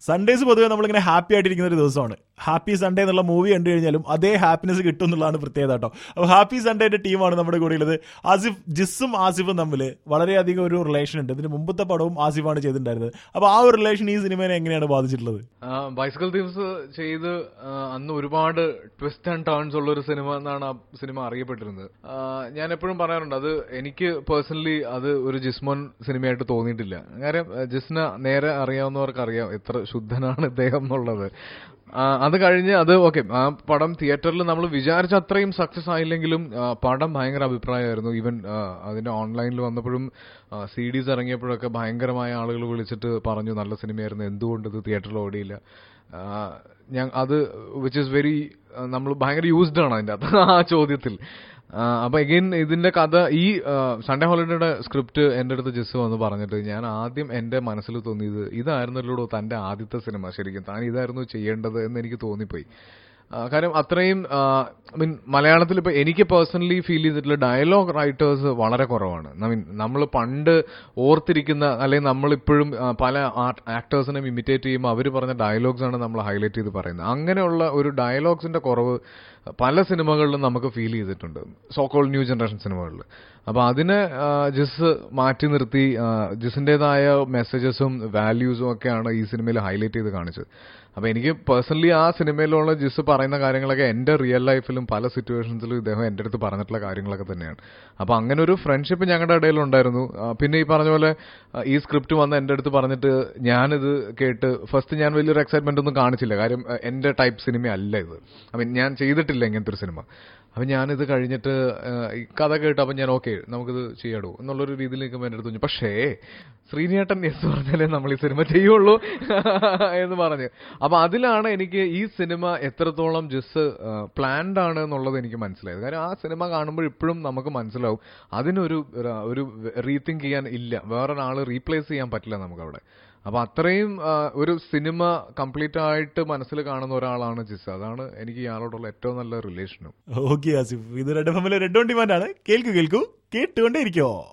Sundays പൊതുവെ നമ്മളിങ്ങനെ happy ആയിട്ടിരിക്കുന്ന ഒരു ദിവസമാണ് ഹാപ്പി സൺഡേ എന്നുള്ള മൂവി കണ്ടു കഴിഞ്ഞാലും അതേ ഹാപ്പിനെസ് കിട്ടും എന്നുള്ളതാണ് പ്രത്യേകത കേട്ടോ അപ്പോൾ ഹാപ്പി സൺഡേന്റെ ടീമാണ് നമ്മുടെ കൂടെ ഉള്ളത് ആസിഫ് ജിസ്സും ആസിഫും തമ്മിൽ വളരെയധികം ഒരു റിലേഷൻ ഉണ്ട് ഇതിന് മുമ്പത്തെ പടവും ആസിഫാണ് ചെയ്തിട്ടുണ്ടായിരുന്നത് അപ്പോൾ ആ ഒരു റിലേഷൻ ഈ സിനിമയെ എങ്ങനെയാണ് ബാധിച്ചിട്ടുള്ളത് ബൈസിക്കൽ തീവ്സ് ചെയ്ത് ആ, അന്ന് ഒരുപാട് ട്വിസ്റ്റ് ആൻഡ് ടേൺസ് ഉള്ള ഒരു സിനിമ എന്നാണ് ആ സിനിമ അറിയപ്പെട്ടിരുന്നത് ആ, ഞാൻ എപ്പോഴും പറയാറുണ്ട് അത് എനിക്ക് പേഴ്സണലി അത് ഒരു ജിസ്മോൻ സിനിമയായിട്ട് തോന്നിയിട്ടില്ല കാര്യം ആ, ജിസ്ന നേരെ അറിയാവുന്നവർക്ക് അറിയാം എത്ര ശുദ്ധനാണ് ഇദ്ദേഹം എന്നുള്ളത് ആ, അത് കഴിഞ്ഞ് അത് ഓക്കെ ആ പടം തിയേറ്ററിൽ നമ്മൾ വിചാരിച്ച അത്രയും സക്സസ് ആയില്ലെങ്കിലും ആ, പടം ഭയങ്കര അഭിപ്രായമായിരുന്നു ഈവൻ അതിന്റെ ഓൺലൈനിൽ വന്നപ്പോഴും സി ഡീസ് ഇറങ്ങിയപ്പോഴൊക്കെ ഭയങ്കരമായ ആളുകൾ വിളിച്ചിട്ട് പറഞ്ഞു നല്ല സിനിമയായിരുന്നു എന്തുകൊണ്ട് ഇത് തിയേറ്ററിൽ ഓടിയില്ല ആ, ഞാൻ അത് വിച്ച് ഇസ് വെരി നമ്മൾ ഭയങ്കര യൂസ്ഡ് ആണ് അതിന്റെ അത് ആ ചോദ്യത്തിൽ ആ, അപ്പൊ എഗെയിൻ ഇതിന്റെ കഥ ഈ സൺഡേ ഹോളിഡേയുടെ സ്ക്രിപ്റ്റ് എന്റെ അടുത്ത് ജസ് വന്ന് പറഞ്ഞിട്ട് ഞാൻ ആദ്യം എന്റെ മനസ്സിൽ തോന്നിയത് ഇതായിരുന്നല്ലോ തന്റെ ആദ്യത്തെ സിനിമ ശരിക്കും താൻ ഇതായിരുന്നു ചെയ്യേണ്ടത് എന്ന് എനിക്ക് തോന്നിപ്പോയി ആ, കാര്യം അത്രയും ഐ മീൻ മലയാളത്തിൽ ഇപ്പൊ എനിക്ക് പേഴ്സണലി ഫീൽ ചെയ്തിട്ടുള്ള ഡയലോഗ് റൈറ്റേഴ്സ് വളരെ കുറവാണ് ഐ മീൻ നമ്മൾ പണ്ട് ഓർത്തിരിക്കുന്ന അല്ലെങ്കിൽ നമ്മളിപ്പോഴും ആ, പല ആക്ടേഴ്സിനെ ഇമിറ്റേറ്റ് ചെയ്യുമ്പോൾ അവർ പറഞ്ഞ ഡയലോഗ്സ് ആണ് നമ്മൾ ഹൈലൈറ്റ് ചെയ്ത് പറയുന്നത് അങ്ങനെയുള്ള ഒരു ഡയലോഗ്സിന്റെ കുറവ് പല സിനിമകളിലും നമുക്ക് ഫീൽ ചെയ്തിട്ടുണ്ട് സോക്കോൾ ന്യൂ ജനറേഷൻ സിനിമകളിൽ അപ്പൊ അതിനെ ആ, ജിസ് മാറ്റി നിർത്തി ആ, ജിസിന്റേതായ മെസ്സേജസും വാല്യൂസും ഒക്കെയാണ് ഈ സിനിമയിൽ ഹൈലൈറ്റ് ചെയ്ത് കാണിച്ചത് അപ്പൊ എനിക്ക് പേഴ്സണലി ആ സിനിമയിലുള്ള ജിസ് പറയുന്ന കാര്യങ്ങളൊക്കെ എന്റെ റിയൽ ലൈഫിലും പല സിറ്റുവേഷൻസിലും ഇദ്ദേഹം എന്റെ അടുത്ത് പറഞ്ഞിട്ടുള്ള കാര്യങ്ങളൊക്കെ തന്നെയാണ് അപ്പൊ അങ്ങനെ ഒരു ഫ്രണ്ട്ഷിപ്പ് ഞങ്ങളുടെ ഇടയിൽ ഉണ്ടായിരുന്നു ആ, പിന്നെ ഈ പറഞ്ഞ പോലെ ആ, ഈ സ്ക്രിപ്റ്റ് വന്ന് എന്റെ അടുത്ത് പറഞ്ഞിട്ട് ഞാനിത് കേട്ട് ഫസ്റ്റ് ഞാൻ വലിയൊരു എക്സൈറ്റ്മെന്റ് ഒന്നും കാണിച്ചില്ല കാര്യം ആ, എന്റെ ടൈപ്പ് സിനിമ അല്ല ഇത് ഐ മീൻ ഞാൻ ചെയ്തിട്ടില്ല ഇങ്ങനത്തെ ഒരു സിനിമ അപ്പൊ ഞാനിത് കഴിഞ്ഞിട്ട് ആ, ഈ കഥ കേട്ട് അപ്പൊ ഞാൻ ഓക്കെ നമുക്കിത് ചെയ്യാടോ എന്നുള്ളൊരു രീതിയിലേക്ക് എന്റെ അടുത്ത് പറഞ്ഞു പക്ഷേ ശ്രീനേട്ടൻ എന്ന് പറഞ്ഞാലേ നമ്മൾ ഈ സിനിമ ചെയ്യുള്ളൂ എന്ന് പറഞ്ഞു അപ്പൊ അതിലാണ് എനിക്ക് ഈ സിനിമ എത്രത്തോളം ജസ് പ്ലാൻഡ് ആണ് എന്നുള്ളത് എനിക്ക് മനസ്സിലായത് കാര്യം ആ സിനിമ കാണുമ്പോൾ ഇപ്പോഴും നമുക്ക് മനസ്സിലാവും അതിനൊരു ര- ഒരു റീതിങ്ക് ചെയ്യാൻ ഇല്ല വേറൊരാൾ റീപ്ലേസ് ചെയ്യാൻ പറ്റില്ല നമുക്ക് അവിടെ അപ്പൊ അത്രയും ആ, ഒരു സിനിമ കംപ്ലീറ്റ് ആയിട്ട് മനസ്സിൽ കാണുന്ന ഒരാളാണ് ജിസ് അതാണ് എനിക്ക് ഇയാളോടുള്ള ഏറ്റവും നല്ല റിലേഷനും ഓക്കെ ആസിഫ് ഇത് റെഡ് ഫമിലെ റെഡ് ഓൺ ഡിമാൻഡ് ആണ് കേൾക്കൂ കേൾക്കൂ കേട്ടുകൊണ്ടേ ഇരിക്കോ